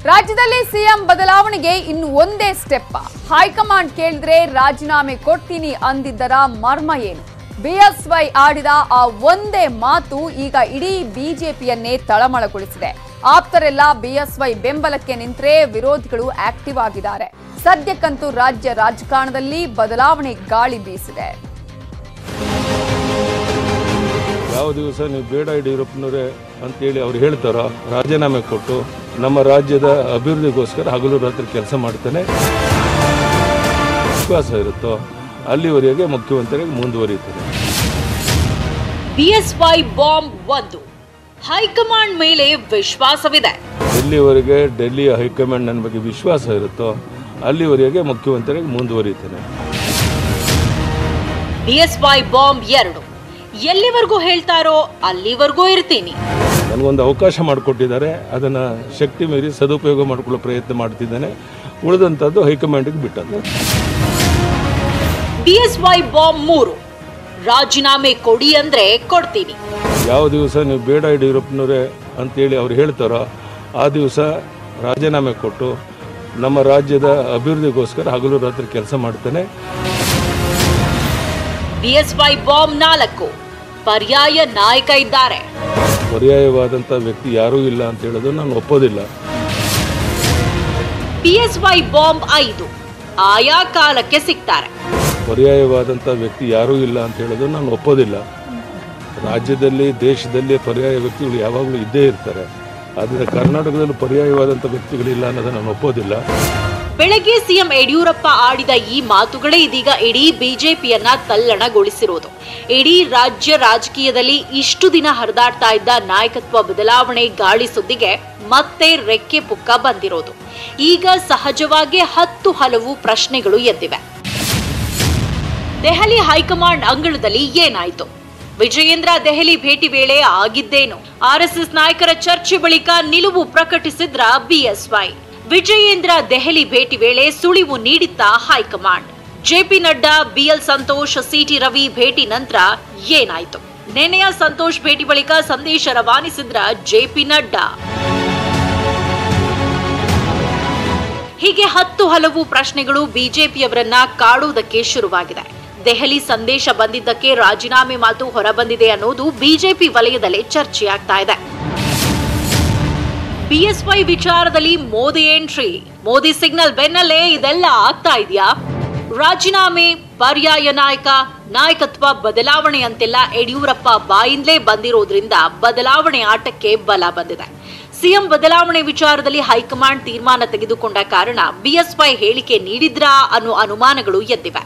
ರಾಜ್ಯದಲ್ಲಿ ಸಿಎಂ ಬದಲಾವಣೆಗೆ ಇನ್ನು ಒಂದೇ ಸ್ಟೆಪ್ ಹೈಕಮಾಂಡ್ ಕೇಳಿದ್ರೆ ರಾಜೀನಾಮೆ ಕೊಡ್ತೀನಿ ಅಂದಿದ್ದರ ಮರ್ಮ ಏನು ಬಿಎಸ್ವೈ ಆಡಿದ ಆ ಒಂದೇ ಮಾತು ಈಗ ಇಡೀ ಬಿಜೆಪಿಯನ್ನೇ ತಳಮಳಗೊಳಿಸಿದೆ ಆಪ್ತರೆಲ್ಲ ಬಿಎಸ್ವೈ ಬೆಂಬಲಕ್ಕೆ ನಿಂತರೆ ವಿರೋಧಿಗಳು ಆಕ್ಟಿವ್ ಆಗಿದ್ದಾರೆ ಸದ್ಯಕ್ಕಂತೂ ರಾಜ್ಯ ರಾಜಕಾರಣದಲ್ಲಿ ಬದಲಾವಣೆ ಗಾಳಿ ಬೀಸಿದೆ ಯಾವ ದಿವಸ ನೀವು ಬೇಡ ಯಡಿಯೂರಪ್ಪನವರೇ ಅಂತೇಳಿ ಅವ್ರು ಹೇಳ್ತಾರೋ ರಾಜೀನಾಮೆ ಕೊಟ್ಟು ನಮ್ಮ ರಾಜ್ಯದ ಅಭಿವೃದ್ಧಿಗೋಸ್ಕರ ಹಗಲು ರಾತ್ರಿ ಕೆಲಸ ಮಾಡ್ತಾನೆ ವಿಶ್ವಾಸ ಇರುತ್ತೋ ಅಲ್ಲಿವರೆಗೆ ಮುಖ್ಯಮಂತ್ರಿಗೆ ಮುಂದುವರಿತಾರೆ ಬಿಎಸ್ವೈ ಬಾಂಬ್ ಒಂದು ಹೈಕಮಾಂಡ್ ಮೇಲೆ ವಿಶ್ವಾಸವಿದೆ ಎಲ್ಲಿವರೆಗೆ ಡೆಲ್ಲಿಯ ಹೈಕಮಾಂಡ್ ನನ್ನ ಬಗ್ಗೆ ವಿಶ್ವಾಸ ಇರುತ್ತೋ ಅಲ್ಲಿವರೆಗೆ ಮುಖ್ಯಮಂತ್ರಿಗೆ ಮುಂದುವರಿತಾನೆ ಬಿಎಸ್ವೈ ಬಾಂಬ್ ಎರಡು ಎಲ್ಲಿವರೆಗೂ ಹೇಳ್ತಾರೋ ಅಲ್ಲಿವರೆಗೂ ಇರ್ತೀನಿ ನನಗೊಂದು ಅವಕಾಶ ಮಾಡಿಕೊಟ್ಟಿದ್ದಾರೆ ಅದನ್ನು ಶಕ್ತಿ ಮೀರಿ ಸದುಪಯೋಗ ಮಾಡಿಕೊಳ್ಳೋ ಪ್ರಯತ್ನ ಮಾಡ್ತಿದ್ದಾನೆ ಉಳಿದಂಥದ್ದು ಹೈಕಮಾಂಡಿಗೆ ಬಿಟ್ಟದ್ದು ಬಿಎಸ್ವೈ ಬಾಂಬ್ ಮೂರು ರಾಜೀನಾಮೆ ಕೊಡಿ ಅಂದ್ರೆ ಕೊಡ್ತೀನಿ ಯಾವ ದಿವಸ ನೀವು ಬೇಡ ಯಡಿಯೂರಪ್ಪನವರೇ ಅಂತೇಳಿ ಅವ್ರು ಹೇಳ್ತಾರೋ ಆ ದಿವಸ ರಾಜೀನಾಮೆ ಕೊಟ್ಟು ನಮ್ಮ ರಾಜ್ಯದ ಅಭಿವೃದ್ಧಿಗೋಸ್ಕರ ಹಗಲು ರಾತ್ರಿ ಕೆಲಸ ಮಾಡ್ತಾನೆ ಬಿಎಸ್ವೈ ಬಾಂಬ್ ನಾಲ್ಕು ಪರ್ಯಾಯ ನಾಯಕ ಇದ್ದಾರೆ ಪರ್ಯಾಯವಾದಂಥ ವ್ಯಕ್ತಿ ಯಾರೂ ಇಲ್ಲ ಅಂತ ಹೇಳೋದು ನಾನು ಒಪ್ಪೋದಿಲ್ಲ ಬಿಎಸ್ವೈ ಬಾಂಬ್ ಐದು ಆಯಾ ಕಾಲಕ್ಕೆ ಸಿಗ್ತಾರೆ ಪರ್ಯಾಯವಾದಂಥ ವ್ಯಕ್ತಿ ಯಾರೂ ಇಲ್ಲ ಅಂತ ಹೇಳೋದು ನಾನು ಒಪ್ಪೋದಿಲ್ಲ ರಾಜ್ಯದಲ್ಲಿ ದೇಶದಲ್ಲಿ ಪರ್ಯಾಯ ವ್ಯಕ್ತಿಗಳು ಯಾವಾಗಲೂ ಇದ್ದೇ ಇರ್ತಾರೆ ಆದರೆ ಕರ್ನಾಟಕದಲ್ಲಿ ಪರ್ಯಾಯವಾದಂಥ ವ್ಯಕ್ತಿಗಳಿಲ್ಲ ಅನ್ನೋದನ್ನು ನಾನು ಒಪ್ಪೋದಿಲ್ಲ ಬೆಳಗ್ಗೆ ಸಿಎಂ ಯಡಿಯೂರಪ್ಪ ಆಡಿದ ಈ ಮಾತುಗಳೇ ಇದೀಗ ಇಡೀ ಬಿಜೆಪಿಯನ್ನ ತಲ್ಲಣಗೊಳಿಸಿರೋದು ಇಡೀ ರಾಜ್ಯ ರಾಜಕೀಯದಲ್ಲಿ ಇಷ್ಟು ದಿನ ಹರಿದಾಡ್ತಾ ಇದ್ದ ನಾಯಕತ್ವ ಬದಲಾವಣೆ ಗಾಳಿ ಸುದ್ದಿಗೆ ಮತ್ತೆ ರೆಕ್ಕೆ ಪುಕ್ಕ ಬಂದಿರೋದು ಈಗ ಸಹಜವಾಗಿ ಹತ್ತು ಹಲವು ಪ್ರಶ್ನೆಗಳು ಎದ್ದಿವೆ ದೆಹಲಿ ಹೈಕಮಾಂಡ್ ಅಂಗಳದಲ್ಲಿ ಏನಾಯ್ತು ವಿಜಯೇಂದ್ರ ದೆಹಲಿ ಭೇಟಿ ವೇಳೆ ಆಗಿದ್ದೇನು ಆರ್ಎಸ್ಎಸ್ ನಾಯಕರ ಚರ್ಚೆ ಬಳಿಕ ನಿಲುವು ಪ್ರಕಟಿಸಿದ್ರ ಬಿಎಸ್ವೈ ವಿಜಯೇಂದ್ರ ದೆಹಲಿ ಭೇಟಿ ವೇಳೆ ಸುಳಿವು ನೀಡಿತ್ತ high command JP Nadda BL Santosh CT Ravi ಭೇಟಿ ನಂತರ ಏನಾಯ್ತು ನೆನೆಯ ಸಂತೋಷ್ ಭೇಟಿ ಬಳಿಕ ಸಂದೇಶ ರವಾನಿಸಿದ್ರ ಜೆಪಿ ನಡ್ಡಾ ಹೀಗೆ ಹತ್ತು ಹಲವು ಪ್ರಶ್ನೆಗಳು ಬಿಜೆಪಿಯವರನ್ನ ಕಾಡುವುದಕ್ಕೆ ಶುರುವಾಗಿದೆ ದೆಹಲಿ ಸಂದೇಶ ಬಂದಿದ್ದಕ್ಕೆ ರಾಜೀನಾಮೆ ಮಾತು ಹೊರಬಂದಿದೆ ಅನ್ನೋದು ಬಿಜೆಪಿ ವಲಯದಲ್ಲೇ ಚರ್ಚೆಯಾಗ್ತಾ ಇದೆ ಬಿಎಸ್ವೈ ವಿಚಾರದಲ್ಲಿ ಮೋದಿ ಎಂಟ್ರಿ ಮೋದಿ ಸಿಗ್ನಲ್ ಬೆನ್ನಲ್ಲೇ ಇದೆಲ್ಲ ಆಗ್ತಾ ಇದೆಯಾ ರಾಜೀನಾಮೆ ಪರ್ಯಾಯ ನಾಯಕ ನಾಯಕತ್ವ ಬದಲಾವಣೆ ಅಂತೆಲ್ಲ ಯಡಿಯೂರಪ್ಪ ಬಾಯಿಂದಲೇ ಬಂದಿರೋದ್ರಿಂದ ಬದಲಾವಣೆ ಆಟಕ್ಕೆ ಬಲ ಬಂದಿದೆ ಸಿಎಂ ಬದಲಾವಣೆ ವಿಚಾರದಲ್ಲಿ ಹೈಕಮಾಂಡ್ ತೀರ್ಮಾನ ತೆಗೆದುಕೊಂಡ ಕಾರಣ ಬಿಎಸ್ವೈ ಹೇಳಿಕೆ ನೀಡಿದ್ರಾ ಅನ್ನೋ ಅನುಮಾನಗಳು ಎದ್ದಿವೆ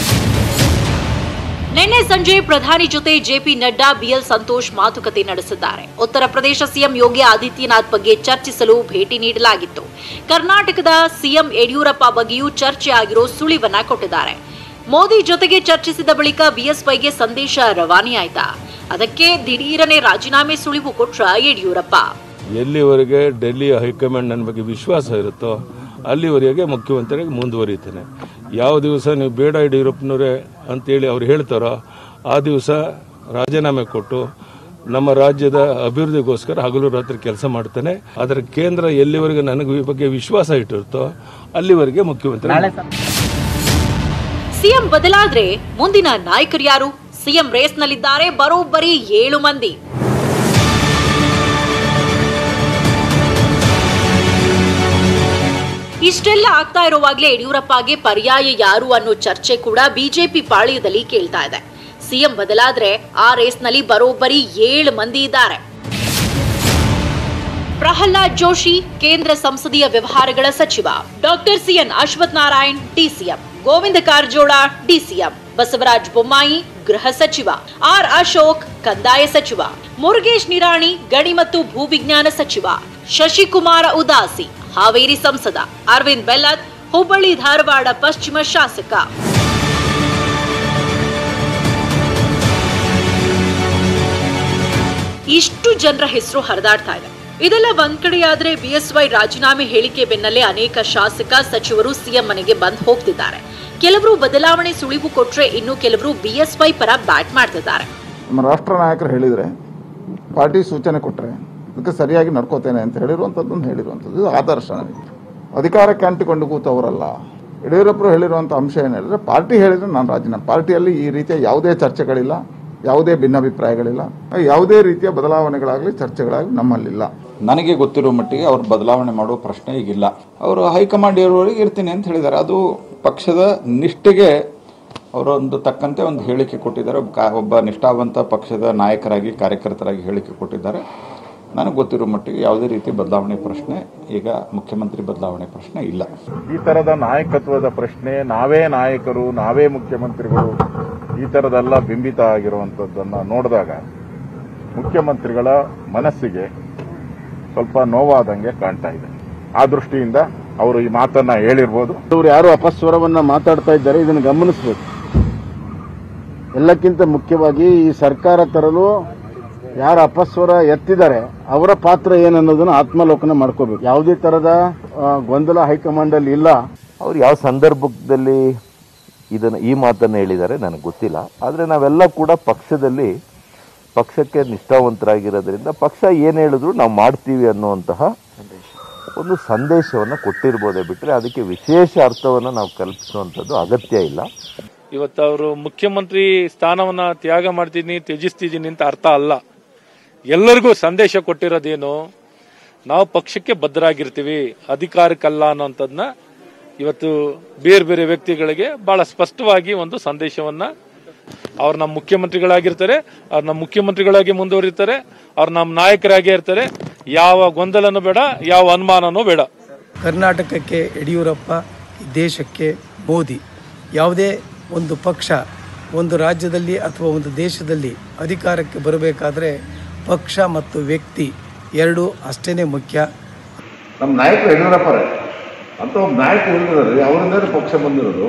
ನಿನ್ನೆ ಸಂಜೆ ಪ್ರಧಾನಿ ಜೊತೆ ಜೆಪಿ ನಡ್ಡಾ ಬಿಎಲ್ ಸಂತೋಷ್ ಮಾತುಕತೆ ನಡೆಸಿದ್ದಾರೆ ಉತ್ತರ ಪ್ರದೇಶ ಸಿಎಂ ಯೋಗಿ ಆದಿತ್ಯನಾಥ್ ಬಗ್ಗೆ ಚರ್ಚಿಸಲು ಭೇಟಿ ನೀಡಲಾಗಿತ್ತು ಕರ್ನಾಟಕದ ಸಿಎಂ ಯಡಿಯೂರಪ್ಪ ಬಗ್ಗೆಯೂ ಚರ್ಚೆ ಆಗಿರೋ ಸುಳಿವನ್ನ ಕೊಟ್ಟಿದ್ದಾರೆ ಮೋದಿ ಜೊತೆಗೆ ಚರ್ಚಿಸಿದ ಬಳಿಕ ಬಿಎಸ್ವೈಗೆ ಸಂದೇಶ ರವಾನೆಯಾಯ್ತಾ ಅದಕ್ಕೆ ದಿಢೀರನೆ ರಾಜೀನಾಮೆ ಸುಳಿವು ಕೊಟ್ರ ಯಡಿಯೂರಪ್ಪ ಎಲ್ಲಿವರೆಗೆ ಡೆಲ್ಲಿಯ ಹೈಕಮಾಂಡ್ ನನ್ನ ಬಗ್ಗೆ ವಿಶ್ವಾಸ ಇರುತ್ತೋ ಅಲ್ಲಿವರೆಗೆ ಮುಖ್ಯಮಂತ್ರಿಗೆ ಮುಂದುವರಿತಾನೆ ಯಾವ ದಿವಸ ನೀವು ಬೇಡ ಯಡಿಯೂರಪ್ಪನವರೇ ಅಂತೇಳಿ ಅವ್ರು ಹೇಳ್ತಾರೋ ಆ ದಿವಸ ರಾಜೀನಾಮೆ ಕೊಟ್ಟು ನಮ್ಮ ರಾಜ್ಯದ ಅಭಿವೃದ್ಧಿಗೋಸ್ಕರ ಹಗಲು ರಾತ್ರಿ ಕೆಲಸ ಮಾಡ್ತಾನೆ ಅದರ ಕೇಂದ್ರ ಎಲ್ಲಿವರೆಗೆ ನನಗೆ ಈ ಬಗ್ಗೆ ವಿಶ್ವಾಸ ಇಟ್ಟಿರುತ್ತೋ ಅಲ್ಲಿವರೆಗೆ ಮುಖ್ಯಮಂತ್ರಿ ಸಿಎಂ ಬದಲಾದ್ರೆ ಮುಂದಿನ ನಾಯಕರು ಯಾರು ಸಿಎಂ ರೇಸ್ನಲ್ಲಿದ್ದಾರೆ ಬರೋಬ್ಬರಿ ಏಳು ಮಂದಿ ಇಷ್ಟೆಲ್ಲ ಆಗ್ತಾ ಇರುವಾಗಲೇ ಯಡಿಯೂರಪ್ಪಗೆ ಪರ್ಯಾಯ ಯಾರು ಅನ್ನೋ ಚರ್ಚೆ ಕೂಡ ಬಿಜೆಪಿ ಪಾಳ್ಯದಲ್ಲಿ ಕೇಳ್ತಾ ಇದೆ ಸಿಎಂ ಬದಲಾದ್ರೆ ಆ ರೇಸ್ನಲ್ಲಿ ಬರೋಬ್ಬರಿ ಏಳು ಮಂದಿ ಇದ್ದಾರೆ ಪ್ರಹ್ಲಾದ್ ಜೋಶಿ ಕೇಂದ್ರ ಸಂಸದೀಯ ವ್ಯವಹಾರಗಳ ಸಚಿವ doctor CN Ashwath Narayan DCM Govinda Karajol DCM Basavaraj Bommai ಗೃಹ ಸಚಿವ ಆರ್ ಅಶೋಕ್ ಕಂದಾಯ ಸಚಿವ ಮುರುಗೇಶ್ ನಿರಾಣಿ ಗಣಿ ಮತ್ತು ಭೂವಿಜ್ಞಾನ ಸಚಿವ ಶಶಿಕುಮಾರ ಉದಾಸಿ ಹಾವೇರಿ ಸಂಸದ ಅರವಿಂದ್ ಬೆಲ್ಲತ್ ಹುಬ್ಬಳ್ಳಿ ಧಾರವಾಡ ಪಶ್ಚಿಮ ಶಾಸಕ ಇಷ್ಟು ಜನರ ಹೆಸರು ಹರಿದಾಡ್ತಾ ಇದೆ ಇದೆಲ್ಲ ಒಂದ್ ಕಡೆಯಾದ್ರೆ ಬಿಎಸ್ವೈ ರಾಜೀನಾಮೆ ಹೇಳಿಕೆ ಬೆನ್ನಲ್ಲೇ ಅನೇಕ ಶಾಸಕ ಸಚಿವರು ಸಿಎಂ ಮನೆಗೆ ಬಂದ್ ಹೋಗ್ತಿದ್ದಾರೆ ಕೆಲವರು ಬದಲಾವಣೆ ಸುಳಿವು ಕೊಟ್ರೆ ಇನ್ನು ಕೆಲವರು ಬಿಎಸ್ವೈ ಪರ ಬ್ಯಾಟ್ ಮಾಡ್ತಿದ್ದಾರೆ ನಮ್ಮ ರಾಷ್ಟ್ರ ನಾಯಕರು ಹೇಳಿದರೆ ಪಾರ್ಟಿ ಸೂಚನೆ ಕೊಟ್ಟರೆ ಅದಕ್ಕೆ ಸರಿಯಾಗಿ ನಡ್ಕೋತೇನೆ ಅಂತ ಹೇಳಿರುವಂಥದ್ದನ್ನು ಹೇಳಿರುವಂಥದ್ದು ಇದು ಆದರ್ಶ ನನಗೆ ಅಧಿಕಾರಕ್ಕೆ ಅಂಟಿಕೊಂಡು ಕೂತವರಲ್ಲ ಯಡಿಯೂರಪ್ಪರು ಹೇಳಿರುವಂಥ ಅಂಶ ಏನು ಹೇಳಿದ್ರೆ ಪಾರ್ಟಿ ಹೇಳಿದ್ರೆ ನಾನು ರಾಜೀನಾಮೆ ಪಾರ್ಟಿಯಲ್ಲಿ ಈ ರೀತಿಯ ಯಾವುದೇ ಚರ್ಚೆಗಳಿಲ್ಲ ಯಾವುದೇ ಭಿನ್ನಾಭಿಪ್ರಾಯಗಳಿಲ್ಲ ಯಾವುದೇ ರೀತಿಯ ಬದಲಾವಣೆಗಳಾಗಲಿ ಚರ್ಚೆಗಳಾಗಲಿ ನಮ್ಮಲ್ಲಿಲ್ಲ ನನಗೆ ಗೊತ್ತಿರೋ ಮಟ್ಟಿಗೆ ಅವ್ರು ಬದಲಾವಣೆ ಮಾಡೋ ಪ್ರಶ್ನೆ ಈಗಿಲ್ಲ ಅವರು ಹೈಕಮಾಂಡ್ ಇರುವವರೆಗೆ ಇರ್ತೀನಿ ಅಂತ ಹೇಳಿದ್ದಾರೆ ಅದು ಪಕ್ಷದ ನಿಷ್ಠೆಗೆ ಅವರೊಂದು ತಕ್ಕಂತೆ ಒಂದು ಹೇಳಿಕೆ ಕೊಟ್ಟಿದ್ದಾರೆ ಒಬ್ಬ ಕಾ- ಒಬ್ಬ ನಿಷ್ಠಾವಂತ ಪಕ್ಷದ ನಾಯಕರಾಗಿ ಕಾರ್ಯಕರ್ತರಾಗಿ ಹೇಳಿಕೆ ಕೊಟ್ಟಿದ್ದಾರೆ ನನಗೆ ಗೊತ್ತಿರೋ ಮಟ್ಟಿಗೆ ಯಾವುದೇ ರೀತಿ ಬದಲಾವಣೆ ಪ್ರಶ್ನೆ ಈಗ ಮುಖ್ಯಮಂತ್ರಿ ಬದಲಾವಣೆ ಪ್ರಶ್ನೆ ಇಲ್ಲ ಈ ತರದ ನಾಯಕತ್ವದ ಪ್ರಶ್ನೆ ನಾವೇ ನಾಯಕರು ನಾವೇ ಮುಖ್ಯಮಂತ್ರಿಗಳು ಈ ತರದೆಲ್ಲ ಬಿಂಬಿತ ಆಗಿರುವಂಥದ್ದನ್ನು ನೋಡಿದಾಗ ಮುಖ್ಯಮಂತ್ರಿಗಳ ಮನಸ್ಸಿಗೆ ಸ್ವಲ್ಪ ನೋವಾದಂಗೆ ಕಾಣ್ತಾ ಇದೆ ಆ ದೃಷ್ಟಿಯಿಂದ ಅವರು ಈ ಮಾತನ್ನ ಹೇಳಿರ್ಬೋದು ಇವರು ಯಾರು ಅಪಸ್ವರವನ್ನ ಮಾತಾಡ್ತಾ ಇದ್ದಾರೆ ಇದನ್ನು ಗಮನಿಸಬೇಕು ಎಲ್ಲಕ್ಕಿಂತ ಮುಖ್ಯವಾಗಿ ಈ ಸರ್ಕಾರ ತರಲು ಯಾರು ಅಪಸ್ವರ ಎತ್ತಿದ್ದಾರೆ ಅವರ ಪಾತ್ರ ಏನನ್ನೋದನ್ನ ಆತ್ಮಾಲೋಕನ ಮಾಡ್ಕೋಬೇಕು ಯಾವುದೇ ತರದ ಆ, ಗೊಂದಲ ಹೈಕಮಾಂಡ್ ಅಲ್ಲಿ ಇಲ್ಲ ಅವ್ರು ಯಾವ ಸಂದರ್ಭದಲ್ಲಿ ಇದನ್ನು ಈ ಮಾತನ್ನು ಹೇಳಿದ್ದಾರೆ ನನಗೆ ಗೊತ್ತಿಲ್ಲ ಆದರೆ ನಾವೆಲ್ಲ ಕೂಡ ಪಕ್ಷದಲ್ಲಿ ಪಕ್ಷಕ್ಕೆ ನಿಷ್ಠಾವಂತರಾಗಿರೋದ್ರಿಂದ ಪಕ್ಷ ಏನು ಹೇಳಿದ್ರು ನಾವು ಮಾಡ್ತೀವಿ ಅನ್ನುವಂತಹ ಒಂದು ಸಂದೇಶವನ್ನು ಕೊಟ್ಟಿರ್ಬೋದೇ ಬಿಟ್ಟರೆ ಅದಕ್ಕೆ ವಿಶೇಷ ಅರ್ಥವನ್ನು ನಾವು ಕಲ್ಪಿಸುವಂಥದ್ದು ಅಗತ್ಯ ಇಲ್ಲ ಇವತ್ತು ಅವರು ಮುಖ್ಯಮಂತ್ರಿ ಸ್ಥಾನವನ್ನ ತ್ಯಾಗ ಮಾಡ್ತೀನಿ ತ್ಯಜಿಸ್ತಿದ್ದೀನಿ ಅಂತ ಅರ್ಥ ಅಲ್ಲ ಎಲ್ಲರಿಗೂ ಸಂದೇಶ ಕೊಟ್ಟಿರೋದೇನು ನಾವು ಪಕ್ಷಕ್ಕೆ ಬದ್ಧರಾಗಿರ್ತೀವಿ ಅಧಿಕಾರಕ್ಕಲ್ಲ ಅನ್ನೋಂಥದ್ದನ್ನ ಇವತ್ತು ಬೇರೆ ಬೇರೆ ವ್ಯಕ್ತಿಗಳಿಗೆ ಬಹಳ ಸ್ಪಷ್ಟವಾಗಿ ಒಂದು ಸಂದೇಶವನ್ನ ಅವ್ರು ನಮ್ಮ ಮುಖ್ಯಮಂತ್ರಿಗಳಾಗಿರ್ತಾರೆ ಅವ್ರು ನಮ್ಮ ಮುಖ್ಯಮಂತ್ರಿಗಳಾಗಿ ಮುಂದುವರಿತಾರೆ ಅವ್ರು ನಮ್ಮ ನಾಯಕರಾಗೇ ಇರ್ತಾರೆ ಯಾವ ಗೊಂದಲನೂ ಬೇಡ ಯಾವ ಅನುಮಾನನೂ ಬೇಡ ಕರ್ನಾಟಕಕ್ಕೆ ಯಡಿಯೂರಪ್ಪ ಈ ದೇಶಕ್ಕೆ ಮೋದಿ ಯಾವುದೇ ಒಂದು ಪಕ್ಷ ಒಂದು ರಾಜ್ಯದಲ್ಲಿ ಅಥವಾ ಒಂದು ದೇಶದಲ್ಲಿ ಅಧಿಕಾರಕ್ಕೆ ಬರಬೇಕಾದ್ರೆ ಪಕ್ಷ ಮತ್ತು ವ್ಯಕ್ತಿ ಎರಡು ಅಷ್ಟೇ ಮುಖ್ಯ ನಮ್ಮ ನಾಯಕರು ಯಡಿಯೂರಪ್ಪರೇ ಅಂತ ಒಬ್ಬ ನಾಯಕ ಹೇಳಿದ್ದಾರೆ ಅವರಿಂದಲೇ ಪಕ್ಷ ಬಂದಿರೋದು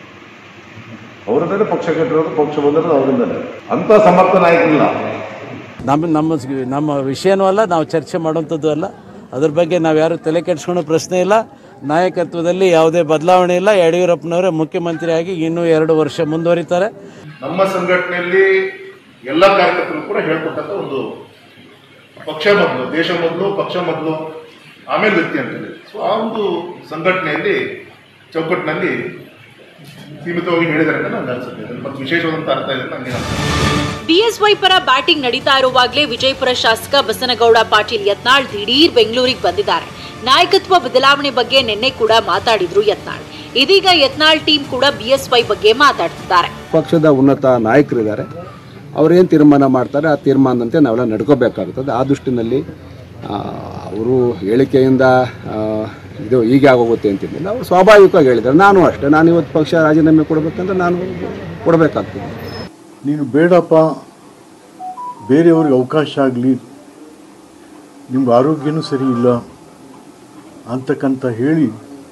ಅವರಿಂದಲೇ ಪಕ್ಷ ಕಟ್ಟಿರೋದು ಪಕ್ಷ ಬಂದಿರೋದು ಅವರಿಂದಲೇ ಅಂತ ಸಮರ್ಥ ನಾಯಕರಿಲ್ಲ ನಮ್ಮ ನಮ್ಮ ನಮ್ಮ ವಿಷಯನೂ ಅಲ್ಲ ನಾವು ಚರ್ಚೆ ಮಾಡುವಂಥದ್ದು ಅಲ್ಲ ಅದ್ರ ಬಗ್ಗೆ ನಾವು ಯಾರು ತಲೆ ಕೆಡಿಸ್ಕೊಳ್ಳೋ ಪ್ರಶ್ನೆ ಇಲ್ಲ ನಾಯಕತ್ವದಲ್ಲಿ ಯಾವುದೇ ಬದಲಾವಣೆ ಇಲ್ಲ ಯಡಿಯೂರಪ್ಪನವರೇ ಮುಖ್ಯಮಂತ್ರಿಯಾಗಿ ಇನ್ನೂ ಎರಡು ವರ್ಷ ಮುಂದುವರಿತಾರೆ ನಮ್ಮ ಸಂಘಟನೆಯಲ್ಲಿ ಎಲ್ಲ ಕಾರ್ಯಕರ್ತರು ಕೂಡ ಹೇಳ್ಕೊಟ್ಟಂತ ಒಂದು ಪಕ್ಷ ಮೊದಲು ದೇಶ ಮೊದಲು ಪಕ್ಷ ಮೊದಲು ಆಮೇಲೆ ವ್ಯಕ್ತಿ ಅಂತೇಳಿ ಸೊ ಆ ಒಂದು ಸಂಘಟನೆಯಲ್ಲಿ ಚೌಕಟ್ಟಿನಲ್ಲಿ ಸೀಮಿತವಾಗಿ ಹೇಳಿದ್ದಾರೆ ಅಂತ ನನಗೆ ಅನಿಸುತ್ತೆ ಅದ್ರಲ್ಲಿ ಮತ್ತು ವಿಶೇಷವಾದಂಥ ಅರ್ಥ ಇದೆ ಅಂತ ನನಗೆ ಅನ್ಸುತ್ತೆ. ಬಿಎಸ್ವೈ ಪರ ಬ್ಯಾಟಿಂಗ್ ನಡೀತಾ ಇರುವಾಗಲೇ ವಿಜಯಪುರ ಶಾಸಕ ಬಸನಗೌಡ ಪಾಟೀಲ್ ಯತ್ನಾಳ್ ದಿಢೀರ್ ಬೆಂಗಳೂರಿಗೆ ಬಂದಿದ್ದಾರೆ ನಾಯಕತ್ವ ಬದಲಾವಣೆ ಬಗ್ಗೆ ನಿನ್ನೆ ಕೂಡ ಮಾತಾಡಿದ್ರು ಯತ್ನಾಳ್ ಇದೀಗ ಯತ್ನಾಳ್ ಟೀಮ್ ಕೂಡ ಬಿಎಸ್ವೈ ಬಗ್ಗೆ ಮಾತಾಡ್ತಿದ್ದಾರೆ ಪಕ್ಷದ ಉನ್ನತ ನಾಯಕರಿದ್ದಾರೆ ಅವರೇನು ತೀರ್ಮಾನ ಮಾಡ್ತಾರೆ ಆ ತೀರ್ಮಾನದಂತೆ ನಾವೆಲ್ಲ ನಡ್ಕೋಬೇಕಾಗುತ್ತದೆ ಆ ದೃಷ್ಟಿನಲ್ಲಿ ಅವರು ಹೇಳಿಕೆಯಿಂದ ಆ, ಇದು ಹೀಗೆ ಆಗೋಗುತ್ತೆ ಅಂತಿರಲಿಲ್ಲ ಅವರು ಸ್ವಾಭಾವಿಕವಾಗಿ ಹೇಳಿದ್ದಾರೆ ನಾನು ಅಷ್ಟೇ ನಾನು ಇವತ್ತು ಪಕ್ಷ ರಾಜೀನಾಮೆ ಕೊಡಬೇಕಂದ್ರೆ ನಾನು ಕೊಡಬೇಕಾಗ್ತದೆ ನೀನು ಬೇಡಪ್ಪ ಬೇರೆಯವ್ರಿಗೆ ಅವಕಾಶ ಆಗಲಿ ನಿಮ್ಗೆ ಆರೋಗ್ಯನೂ ಸರಿ ಇಲ್ಲ ಅಂತಕ್ಕಂತ ಹೇಳಿ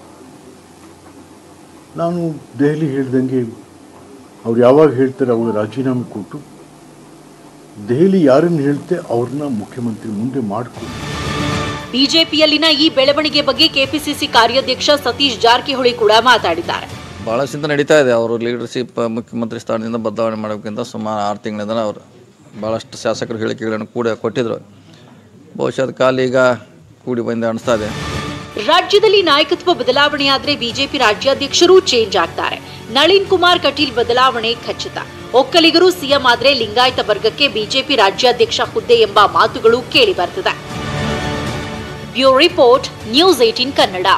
ನಾನು ದೆಹಲಿ ಹೇಳ್ದಂಗೆ ಅವ್ರು ಯಾವಾಗ ಹೇಳ್ತಾರೆ ಅವ್ರು ರಾಜೀನಾಮೆ ಕೊಟ್ಟು ದೆಹಲಿ ಯಾರನ್ನು ಹೇಳ್ತೆ ಅವ್ರನ್ನ ಮುಖ್ಯಮಂತ್ರಿ ಮುಂದೆ ಮಾಡಿಕೊಂಡು ಬಿಜೆಪಿಯಲ್ಲಿನ ಈ ಬೆಳವಣಿಗೆ ಬಗ್ಗೆ ಕೆಪಿಸಿಸಿ ಕಾರ್ಯಾಧ್ಯಕ್ಷ ಸತೀಶ್ ಜಾರಕಿಹೊಳಿ ಕೂಡ ಮಾತಾಡಿದ್ದಾರೆ ಭಾಳ ಚಿಂತೆ ನಡೀತಾ ಇದೆ ಅವರು ಲೀಡರ್ಶಿಪ್ ಮುಖ್ಯಮಂತ್ರಿ ಸ್ಥಾನದಿಂದ ಬದಲಾವಣೆ ಮಾಡೋಕ್ಕಿಂತ ಸುಮಾರು ಆರು ತಿಂಗಳಿಂದ ಅವರು ಭಾಳಷ್ಟು ಶಾಸಕರು ಹೇಳಿಕೆಗಳನ್ನು ಕೂಡ ಕೊಟ್ಟಿದ್ದರು ಬಹುಶಃ ಅದು ಕಾಲ ಈಗ ಕೂಡಿ ಬಂದು ಅನಿಸ್ತಾ ಇದೆ ರಾಜ್ಯದಲ್ಲಿ ನಾಯಕತ್ವ ಬದಲಾವಣೆಯಾದ್ರೆ ಬಿಜೆಪಿ ರಾಜ್ಯಾಧ್ಯಕ್ಷರೂ ಚೇಂಜ್ ಆಗ್ತಾರೆ ನಳಿನ್ ಕುಮಾರ್ ಕಟೀಲ್ ಬದಲಾವಣೆ ಖಚಿತ ಒಕ್ಕಲಿಗರು ಸಿಎಂ ಆದ್ರೆ ಲಿಂಗಾಯತ ವರ್ಗಕ್ಕೆ ಬಿಜೆಪಿ ರಾಜ್ಯಾಧ್ಯಕ್ಷ ಹುದ್ದೆ ಎಂಬ ಮಾತುಗಳು ಕೇಳಿ ಬರ್ತದೆ bureau report news eighteen Kannada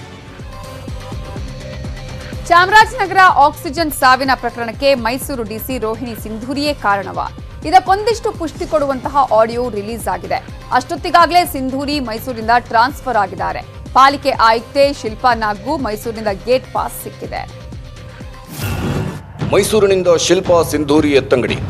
Chamarajanagar oxygen ಸಾವಿನ ಪ್ರಕರಣಕ್ಕೆ ಮೈಸೂರು ಡಿಸಿ ರೋಹಿಣಿ ಸಿಂಧೂರಿಯೇ ಕಾರಣವ ಇದಕ್ಕೊಂದಿಷ್ಟು ಪುಷ್ಟಿ ಕೊಡುವಂತಹ ಆಡಿಯೋ ರಿಲೀಸ್ ಆಗಿದೆ ಅಷ್ಟೊತ್ತಿಗಾಗಲೇ ಸಿಂಧೂರಿ ಮೈಸೂರಿನಿಂದ ಟ್ರಾನ್ಸ್ಫರ್ ಆಗಿದ್ದಾರೆ ಪಾಲಿಕೆ ಆಯುಕ್ತೆ ಶಿಲ್ಪಾ ನಾಗ್ಗೂ ಮೈಸೂರಿನಿಂದ ಗೇಟ್ ಪಾಸ್ ಸಿಕ್ಕಿದೆ ಮೈಸೂರಿನಿಂದ ಶಿಲ್ಪಾ ಸಿಂಧೂರಿ ಎತ್ತಂಗಡಿ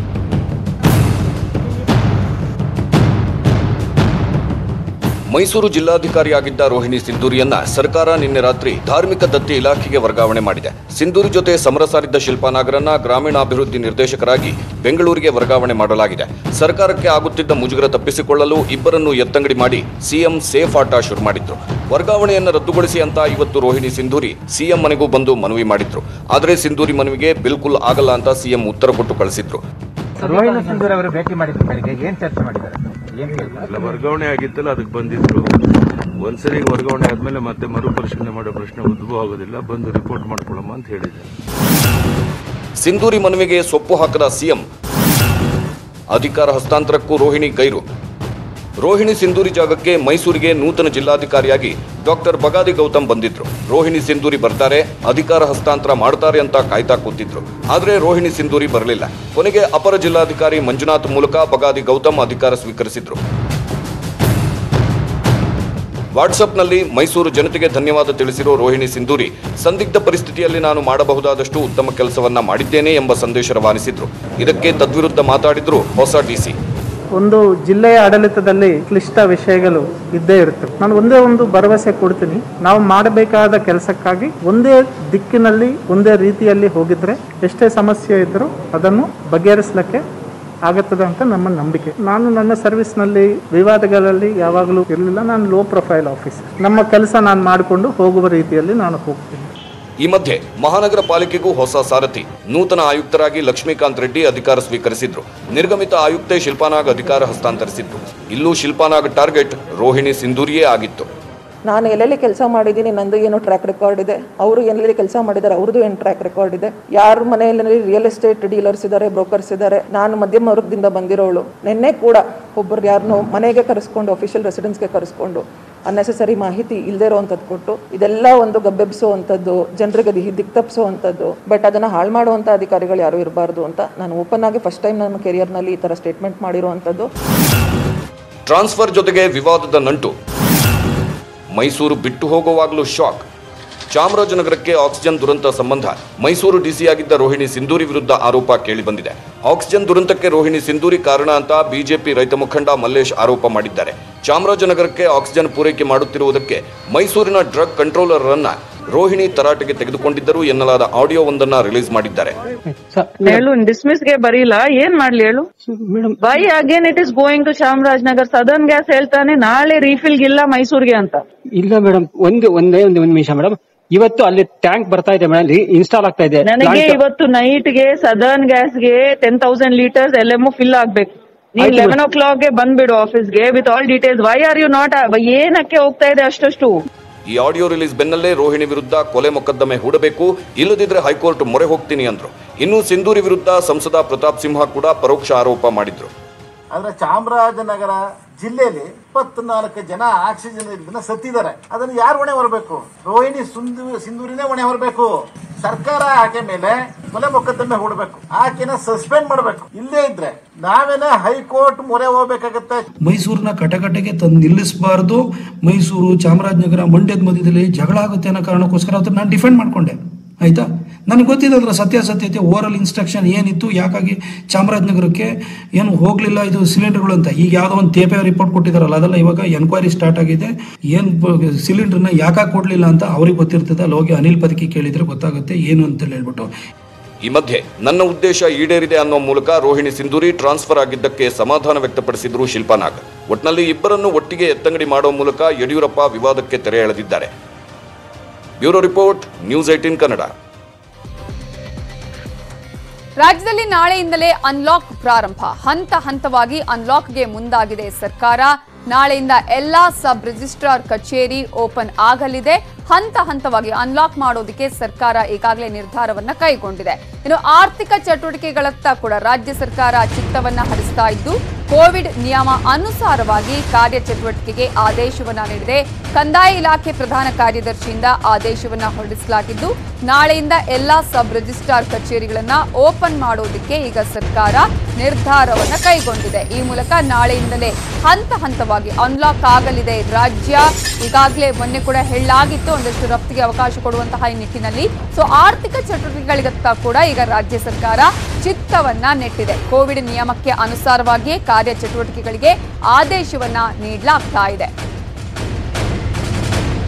ಮೈಸೂರು ಜಿಲ್ಲಾಧಿಕಾರಿಯಾಗಿದ್ದ ರೋಹಿಣಿ ಸಿಂಧೂರಿಯನ್ನ ಸರ್ಕಾರ ನಿನ್ನೆ ರಾತ್ರಿ ಧಾರ್ಮಿಕ ದತ್ತಿ ಇಲಾಖೆಗೆ ವರ್ಗಾವಣೆ ಮಾಡಿದೆ ಸಿಂಧೂರಿ ಜೊತೆ ಸಮರ ಸಾರಿದ್ದ ಶಿಲ್ಪಾ ನಾಗರನ್ನ ಗ್ರಾಮೀಣಾಭಿವೃದ್ಧಿ ನಿರ್ದೇಶಕರಾಗಿ ಬೆಂಗಳೂರಿಗೆ ವರ್ಗಾವಣೆ ಮಾಡಲಾಗಿದೆ ಸರ್ಕಾರಕ್ಕೆ ಆಗುತ್ತಿದ್ದ ಮುಜುಗರ ತಪ್ಪಿಸಿಕೊಳ್ಳಲು ಇಬ್ಬರನ್ನು ಎತ್ತಂಗಡಿ ಮಾಡಿ ಸಿಎಂ ಸೇಫ್ ಆಟ ಶುರು ಮಾಡಿದ್ರು ವರ್ಗಾವಣೆಯನ್ನು ರದ್ದುಗೊಳಿಸಿ ಅಂತ ಇವತ್ತು ರೋಹಿಣಿ ಸಿಂಧೂರಿ ಸಿಎಂ ಮನೆಗೂ ಬಂದು ಮನವಿ ಮಾಡಿದ್ರು ಆದರೆ ಸಿಂಧೂರಿ ಮನವಿಗೆ ಬಿಲ್ಕುಲ್ ಆಗಲ್ಲ ಅಂತ ಸಿಎಂ ಉತ್ತರ ಕೊಟ್ಟು ಕಳಿಸಿದ್ರು ರೋಹಿಣಿ ಸಿಂಧೂರ್ ಅವರು ಭೇಟಿ ಮಾಡಿದ್ರು ಬೆಳಿಗ್ಗೆ ಏನ್ ಚರ್ಚೆ ಮಾಡಿದ್ದಾರೆ ಏನ್ ಕೇಳಿದ್ರು ಅಲ್ಲ ವರ್ಗಾವಣೆ ಆಗಿತ್ತಲ್ಲ ಅದಕ್ಕೆ ಬಂದಿದ್ರು ಒಂದ್ಸರಿ ವರ್ಗಾವಣೆ ಆದ್ಮೇಲೆ ಮತ್ತೆ ಮರುಪರಿಶೀಲನೆ ಮಾಡೋ ಪ್ರಶ್ನೆ ಉದ್ಭವ ಆಗೋದಿಲ್ಲ ಬಂದು ರಿಪೋರ್ಟ್ ಮಾಡ್ಕೊಳ್ಳಮ್ಮ ಅಂತ ಹೇಳಿದೆ ಸಿಂಧೂರಿ ಮನವಿಗೆ ಸೊಪ್ಪು ಹಾಕದ ಸಿಎಂ ಅಧಿಕಾರ ಹಸ್ತಾಂತರಕ್ಕೂ ರೋಹಿಣಿ ಗೈರು ರೋಹಿಣಿ ಸಿಂಧೂರಿ ಜಾಗಕ್ಕೆ ಮೈಸೂರಿಗೆ ನೂತನ ಜಿಲ್ಲಾಧಿಕಾರಿಯಾಗಿ ಡಾಕ್ಟರ್ ಬಗಾದಿ ಗೌತಮ್ ಬಂದಿದ್ರು ರೋಹಿಣಿ ಸಿಂಧೂರಿ ಬರ್ತಾರೆ ಅಧಿಕಾರ ಹಸ್ತಾಂತರ ಮಾಡ್ತಾರೆ ಅಂತ ಕಾಯ್ತಾ ಕೂತಿದ್ರು ಆದ್ರೆ ರೋಹಿಣಿ ಸಿಂಧೂರಿ ಬರಲಿಲ್ಲ ಕೊನೆಗೆ ಅಪರ ಜಿಲ್ಲಾಧಿಕಾರಿ ಮಂಜುನಾಥ್ ಮೂಲಕ ಬಗಾದಿ ಗೌತಮ್ ಅಧಿಕಾರ ಸ್ವೀಕರಿಸಿದ್ರು ವಾಟ್ಸಪ್ನಲ್ಲಿ ಮೈಸೂರು ಜನತೆಗೆ ಧನ್ಯವಾದ ತಿಳಿಸಿರೋ ರೋಹಿಣಿ ಸಿಂಧೂರಿ ಸಂದಿಗ್ಧ ಪರಿಸ್ಥಿತಿಯಲ್ಲಿ ನಾನು ಮಾಡಬಹುದಾದಷ್ಟು ಉತ್ತಮ ಕೆಲಸವನ್ನ ಮಾಡಿದ್ದೇನೆ ಎಂಬ ಸಂದೇಶ ರವಾನಿಸಿದ್ರು ಇದಕ್ಕೆ ತದ್ವಿರುದ್ಧ ಮಾತಾಡಿದ್ರು ಹೊಸ ಡಿಸಿ ಒಂದು ಜಿಲ್ಲೆಯ ಆಡಳಿತದಲ್ಲಿ ಕ್ಲಿಷ್ಟ ವಿಷಯಗಳು ಇದ್ದೇ ಇರ್ತವೆ ನಾನು ಒಂದೇ ಒಂದು ಭರವಸೆ ಕೊಡ್ತೀನಿ ನಾವು ಮಾಡಬೇಕಾದ ಕೆಲಸಕ್ಕಾಗಿ ಒಂದೇ ದಿಕ್ಕಿನಲ್ಲಿ ಒಂದೇ ರೀತಿಯಲ್ಲಿ ಹೋಗಿದ್ರೆ ಎಷ್ಟೇ ಸಮಸ್ಯೆ ಇದ್ರೂ ಅದನ್ನು ಬಗೆಹರಿಸಲಿಕ್ಕೆ ಆಗುತ್ತದೆ ಅಂತ ನಮ್ಮ ನಂಬಿಕೆ ನಾನು ನನ್ನ ಸರ್ವಿಸ್ನಲ್ಲಿ ವಿವಾದಗಳಲ್ಲಿ ಯಾವಾಗಲೂ ಇರಲಿಲ್ಲ ನಾನು ಲೋ ಪ್ರೊಫೈಲ್ ಆಫೀಸರ್ ನಮ್ಮ ಕೆಲಸ ನಾನು ಮಾಡಿಕೊಂಡು ಹೋಗುವ ರೀತಿಯಲ್ಲಿ ನಾನು ಹೋಗ್ತೀನಿ ಈ ಮಧ್ಯೆ ಮಹಾನಗರ ಪಾಲಿಕೆಗೂ ಹೊಸ ಸಾರಥಿ ನೂತನ ಆಯುಕ್ತರಾಗಿ ಲಕ್ಷ್ಮೀಕಾಂತ್ ರೆಡ್ಡಿ ಅಧಿಕಾರ ಸ್ವೀಕರಿಸಿದ್ರು ನಿರ್ಗಮಿತ ಆಯುಕ್ತೆ ಶಿಲ್ಪಾನಾಗ್ ಅಧಿಕಾರ ಹಸ್ತಾಂತರಿಸಿದ್ರು ಇಲ್ಲೂ ಶಿಲ್ಪಾನಾಗ್ ಟಾರ್ಗೆಟ್ ರೋಹಿಣಿ ಸಿಂಧೂರಿಯೇ ಆಗಿತ್ತು ನಾನು ಎಲ್ಲೆಲ್ಲಿ ಕೆಲಸ ಮಾಡಿದ್ದೀನಿ ನಂದು ಏನು ಟ್ರ್ಯಾಕ್ ರೆಕಾರ್ಡ್ ಇದೆ ಅವರು ಎಲ್ಲೆಲ್ಲಿ ಕೆಲಸ ಮಾಡಿದ್ದಾರೆ ಅವ್ರದ್ದು ಏನು ಟ್ರ್ಯಾಕ್ ರೆಕಾರ್ಡ್ ಇದೆ ಯಾರ ಮನೆಯಲ್ಲಿ ರಿಯಲ್ ಎಸ್ಟೇಟ್ ಡೀಲರ್ಸ್ ಇದ್ದಾರೆ ಬ್ರೋಕರ್ಸ್ ಇದ್ದಾರೆ ನಾನು ಮಧ್ಯಮ ವರ್ಗದಿಂದ ಬಂದಿರೋಳು ನಿನ್ನೆ ಕೂಡ ಒಬ್ಬರು ಯಾರನ್ನೋ ಮನೆಗೆ ಕರೆಸ್ಕೊಂಡು ಅಫಿಷಿಯಲ್ ರೆಸಿಡೆನ್ಸ್ಗೆ ಕರೆಸ್ಕೊಂಡು ಅನ್ನೆಸೆಸರಿ ಮಾಹಿತಿ ಇಲ್ಲದೆ ಇರೋವಂಥದ್ದು ಕೊಟ್ಟು ಇದೆಲ್ಲ ಒಂದು ಗಬ್ಬೆಬ್ಸೋವಂಥದ್ದು ಜನರಿಗೆ ದಿ ದಿಕ್ತಪ್ಸೋವಂಥದ್ದು ಬಟ್ ಅದನ್ನು ಹಾಳು ಮಾಡುವಂಥ ಅಧಿಕಾರಿಗಳು ಯಾರೂ ಇರಬಾರ್ದು ಅಂತ ನಾನು ಓಪನ್ ಆಗಿ ಫಸ್ಟ್ ಟೈಮ್ ನನ್ನ ಕೆರಿಯರ್ನಲ್ಲಿ ಈ ಥರ ಸ್ಟೇಟ್ಮೆಂಟ್ ಮಾಡಿರುವಂಥದ್ದು ಟ್ರಾನ್ಸ್ಫರ್ ಜೊತೆಗೆ ವಿವಾದದ ನಂಟು ಮೈಸೂರು ಬಿಟ್ಟು ಹೋಗುವಾಗಲೂ ಶಾಕ್ ಚಾಮರಾಜನಗರಕ್ಕೆ ಆಕ್ಸಿಜನ್ ದುರಂತ ಸಂಬಂಧ ಮೈಸೂರು ಡಿಸಿಯಾಗಿದ್ದ ರೋಹಿಣಿ ಸಿಂಧೂರಿ ವಿರುದ್ಧ ಆರೋಪ ಕೇಳಿಬಂದಿದೆ ಆಕ್ಸಿಜನ್ ದುರಂತಕ್ಕೆ ರೋಹಿಣಿ ಸಿಂಧೂರಿ ಕಾರಣ ಅಂತ ಬಿಜೆಪಿ ರೈತ ಮುಖಂಡ ಮಲ್ಲೇಶ್ ಆರೋಪ ಮಾಡಿದ್ದಾರೆ ಚಾಮರಾಜನಗರಕ್ಕೆ ಆಕ್ಸಿಜನ್ ಪೂರೈಕೆ ಮಾಡುತ್ತಿರುವುದಕ್ಕೆ ಮೈಸೂರಿನ ಡ್ರಗ್ ಕಂಟ್ರೋಲರ್ ಅನ್ನ ರೋಹಿಣಿ ತರಾಟೆಗೆ ತೆಗೆದುಕೊಂಡಿದ್ದರು ಎನ್ನಲಾದ ಆಡಿಯೋ ಒಂದನ್ನ ರಿಲೀಸ್ ಮಾಡಿದ್ದಾರೆ ಹೇಳು ಡಿಸ್ಮಿಸ್ ಗೆ ಬರೀಲ್ಲ ಏನ್ ಮಾಡ್ಲಿ ಹೇಳು why again it is going to Chamarajanagar southern gas ಹೇಳ್ತಾನೆ ನಾಳೆ ರೀಫಿಲ್ ಗಿಲ್ಲ ಮೈಸೂರ್ಗೆ ಅಂತ ಇಲ್ಲ ಮೇಡಮ್ ಒಂದು ಒಂದೇ ಒಂದು ಒಂದು ನಿಮಿಷ ಮೇಡಮ್ ಇವತ್ತು ಅಲ್ಲಿ ಟ್ಯಾಂಕ್ ಬರ್ತಾ ಇದೆ ಮೇಡಮ್ ಇನ್ಸ್ಟಾಲ್ ಆಗ್ತಾ ಇದೆ ನನಗೆ Plant- ಇವತ್ತು ನೈಟ್ ಗೆ ಸದರ್ನ್ ಗ್ಯಾಸ್ ಗೆ ten thousand litres L M fill ಆಗ್ಬೇಕು ನೀನ್ ಆಯ್ತು ಲೆವೆನ್ ಓ ಕ್ಲಾಕ್ ಗೆ ಬಂದ್ಬಿಡು ಆಫೀಸ್ಗೆ with all details why are you not ಏನಕ್ಕೆ ಹೋಗ್ತಾ ಇದೆ ಅಷ್ಟಷ್ಟು ಈ ಆಡಿಯೋ ರಿಲೀಸ್ ಬೆನ್ನಲ್ಲೇ ರೋಹಿಣಿ ವಿರುದ್ಧ ಕೊಲೆ ಮೊಕದ್ದಮೆ ಹೂಡಬೇಕು ಇಲ್ಲದಿದ್ರೆ ಹೈಕೋರ್ಟ್ ಮೊರೆ ಹೋಗ್ತೀನಿ ಅಂದ್ರು ಇನ್ನು ಸಿಂಧೂರಿ ವಿರುದ್ಧ ಸಂಸದ ಪ್ರತಾಪ್ ಸಿಂಹ ಕೂಡ ಪರೋಕ್ಷ ಆರೋಪ ಮಾಡಿದ್ರು ಆದ್ರೆ ಚಾಮರಾಜನಗರ ಜಿಲ್ಲೆಯಲ್ಲಿ ಇಪ್ಪತ್ನಾಲ್ಕು ಜನ ಆಕ್ಸಿಜನ್ ಇದನ್ನ ಸತ್ತಿದ್ದಾರೆ ಅದನ್ನು ಯಾರು ಹೊಣೆ ಹೊರಬೇಕು ರೋಹಿಣಿ ಸುಂದು ಸಿಂಧೂರಿನೇ ಹೊಣೆ ಹೊರಬೇಕು ಸರ್ಕಾರ ಆಕೆ ಮೇಲೆ ಕೊಲೆ ಮೊಕದ್ದಮೆ ಹೂಡಬೇಕು ಆಕೆನ ಸಸ್ಪೆಂಡ್ ಮಾಡಬೇಕು ಇಲ್ಲೇ ಇದ್ರೆ ನಾವೇನೇ ಹೈಕೋರ್ಟ್ ಮೊರೆ ಹೋಗ್ಬೇಕಾಗತ್ತೆ ಮೈಸೂರಿನ ಕಟಕಟೆಗೆ ತಂದು ನಿಲ್ಲಿಸಬಾರ್ದು ಮೈಸೂರು ಚಾಮರಾಜನಗರ ಮಂಡ್ಯದ ಮಧ್ಯದಲ್ಲಿ ಜಗಳ ಆಗುತ್ತೆ ಅನ್ನೋ ಕಾರಣಕ್ಕೋಸ್ಕರ ಅದನ್ನ ನಾನು ಡಿಫೆಂಡ್ ಮಾಡ್ಕೊಂಡೆ ಆಯ್ತಾ ನನಗೆ ಗೊತ್ತಿದೆ ಅದರ ಸತ್ಯಾಸತ್ಯತೆ ಓರಲ್ ಇನ್ಸ್ಟ್ರಕ್ಷನ್ ಏನಿತ್ತು ಯಾಕಾಗಿ ಚಾಮರಾಜನಗರಕ್ಕೆ ಏನು ಹೋಗಲಿಲ್ಲ ಇದು ಸಿಲಿಂಡರ್ಗಳು ಅಂತ ಈಗ ಯಾವುದೋ ಒಂದು ತೇಪೆ ರಿಪೋರ್ಟ್ ಕೊಟ್ಟಿದ್ದಾರಲ್ಲ ಅದೆಲ್ಲ ಇವಾಗ ಎನ್ಕ್ವೈರಿ ಸ್ಟಾರ್ಟ್ ಆಗಿದೆ ಏನು ಸಿಲಿಂಡರ್ನ ಯಾಕಾಗಿ ಕೊಡಲಿಲ್ಲ ಅಂತ ಅವ್ರಿಗೆ ಗೊತ್ತಿರ್ತದೆ ಅಲ್ಲಿ ಹೋಗಿ ಅನಿಲ್ ಪದಕಿ ಕೇಳಿದ್ರೆ ಗೊತ್ತಾಗುತ್ತೆ ಏನು ಅಂತ ಹೇಳ್ಬಿಟ್ಟು ಈ ಮಧ್ಯೆ ನನ್ನ ಉದ್ದೇಶ ಈಡೇರಿದೆ ಅನ್ನೋ ಮೂಲಕ ರೋಹಿಣಿ ಸಿಂಧೂರಿ ಟ್ರಾನ್ಸ್ಫರ್ ಆಗಿದ್ದಕ್ಕೆ ಸಮಾಧಾನ ವ್ಯಕ್ತಪಡಿಸಿದ್ರು ಶಿಲ್ಪಾನಾಗ್ ಒಟ್ನಲ್ಲಿ ಇಬ್ಬರನ್ನು ಒಟ್ಟಿಗೆ ಎತ್ತಂಗಡಿ ಮಾಡೋ ಮೂಲಕ ಯಡಿಯೂರಪ್ಪ ವಿವಾದಕ್ಕೆ ತೆರೆ ಎಳೆದಿದ್ದಾರೆ bureau report news eighteen Kannada ರಾಜ್ಯದಲ್ಲಿ ನಾಳೆಯಿಂದಲೇ ಅನ್ಲಾಕ್ ಪ್ರಾರಂಭ ಹಂತ ಹಂತವಾಗಿ ಅನ್ಲಾಕ್ಗೆ ಮುಂದಾಗಿದೆ ಸರ್ಕಾರ ನಾಳೆಯಿಂದ ಎಲ್ಲಾ ಸಬ್ ರಿಜಿಸ್ಟ್ರಾರ್ ಕಚೇರಿ ಓಪನ್ ಆಗಲಿದೆ ಹಂತ ಹಂತವಾಗಿ ಅನ್ಲಾಕ್ ಮಾಡೋದಕ್ಕೆ ಸರ್ಕಾರ ಈಗಾಗಲೇ ನಿರ್ಧಾರವನ್ನ ಕೈಗೊಂಡಿದೆ ಇನ್ನು ಆರ್ಥಿಕ ಚಟುವಟಿಕೆಗಳತ್ತ ಕೂಡ ರಾಜ್ಯ ಸರ್ಕಾರ ಚಿತ್ತವನ್ನ ಹರಿಸ್ತಾ ಇದ್ದು ಕೋವಿಡ್ ನಿಯಮ ಅನುಸಾರವಾಗಿ ಕಾರ್ಯಚಟುವಟಿಕೆಗೆ ಆದೇಶವನ್ನ ನೀಡಿದೆ ಕಂದಾಯ ಇಲಾಖೆ ಪ್ರಧಾನ ಕಾರ್ಯದರ್ಶಿಯಿಂದ ಆದೇಶವನ್ನ ಹೊರಡಿಸಲಾಗಿದ್ದು ನಾಳೆಯಿಂದ ಎಲ್ಲಾ ಸಬ್ ರಿಜಿಸ್ಟ್ರಾರ್ ಕಚೇರಿಗಳನ್ನ ಓಪನ್ ಮಾಡೋದಕ್ಕೆ ಈಗ ಸರ್ಕಾರ ನಿರ್ಧಾರವನ್ನ ಕೈಗೊಂಡಿದೆ ಈ ಮೂಲಕ ನಾಳೆಯಿಂದಲೇ ಹಂತ ಹಂತವಾಗಿ ಅನ್ಲಾಕ್ ಆಗಲಿದೆ ರಾಜ್ಯ ಈಗಾಗಲೇ ಮೊನ್ನೆ ಕೂಡ ಹೇಳಲಾಗಿತ್ತು ಒಂದಷ್ಟು ರಫ್ತಿಗೆ ಅವಕಾಶ ಕೊಡುವಂತಹ ಈ ನಿಟ್ಟಿನಲ್ಲಿ ಸೊ ಆರ್ಥಿಕ ಚಟುವಟಿಕೆಗಳಿಗತ್ತ ಕೂಡ ಈಗ ರಾಜ್ಯ ಸರ್ಕಾರ ಚಿತ್ತವನ್ನ ನೆಟ್ಟಿದೆ ಕೋವಿಡ್ ನಿಯಮಕ್ಕೆ ಅನುಸಾರವಾಗಿಯೇ ಕಾರ್ಯಚಟುವಟಿಕೆಗಳಿಗೆ ಆದೇಶವನ್ನ ನೀಡಲಾಗ್ತಾ ಇದೆ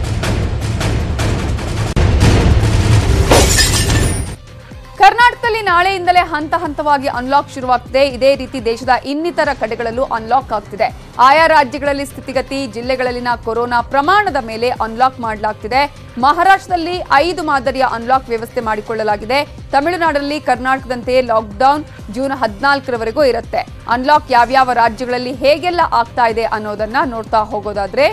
ಕರ್ನಾಟಕದಲ್ಲಿ ನಾಳೆಯಿಂದಲೇ ಹಂತ ಹಂತವಾಗಿ ಅನ್ಲಾಕ್ ಶುರುವಾಗ್ತಿದೆ ಇದೇ ರೀತಿ ದೇಶದ ಇನ್ನಿತರ ಕಡೆಗಳಲ್ಲೂ ಅನ್ಲಾಕ್ ಆಗ್ತಿದೆ ಆಯಾ ರಾಜ್ಯಗಳಲ್ಲಿ ಸ್ಥಿತಿಗತಿ ಜಿಲ್ಲೆಗಳಲ್ಲಿನ ಕೊರೋನಾ ಪ್ರಮಾಣದ ಮೇಲೆ ಅನ್ಲಾಕ್ ಮಾಡಲಾಗ್ತಿದೆ ಮಹಾರಾಷ್ಟ್ರದಲ್ಲಿ ಐದು ಮಾದರಿಯ ಅನ್ಲಾಕ್ ವ್ಯವಸ್ಥೆ ಮಾಡಿಕೊಳ್ಳಲಾಗಿದೆ ತಮಿಳುನಾಡಲ್ಲಿ ಕರ್ನಾಟಕದಂತೆಯೇ ಲಾಕ್ಡೌನ್ ಜೂನ್ ಹದಿನಾಲ್ಕರವರೆಗೂ ಇರುತ್ತೆ ಅನ್ಲಾಕ್ ಯಾವ್ಯಾವ ರಾಜ್ಯಗಳಲ್ಲಿ ಹೇಗೆಲ್ಲ ಆಗ್ತಾ ಇದೆ ಅನ್ನೋದನ್ನ ನೋಡ್ತಾ ಹೋಗೋದಾದ್ರೆ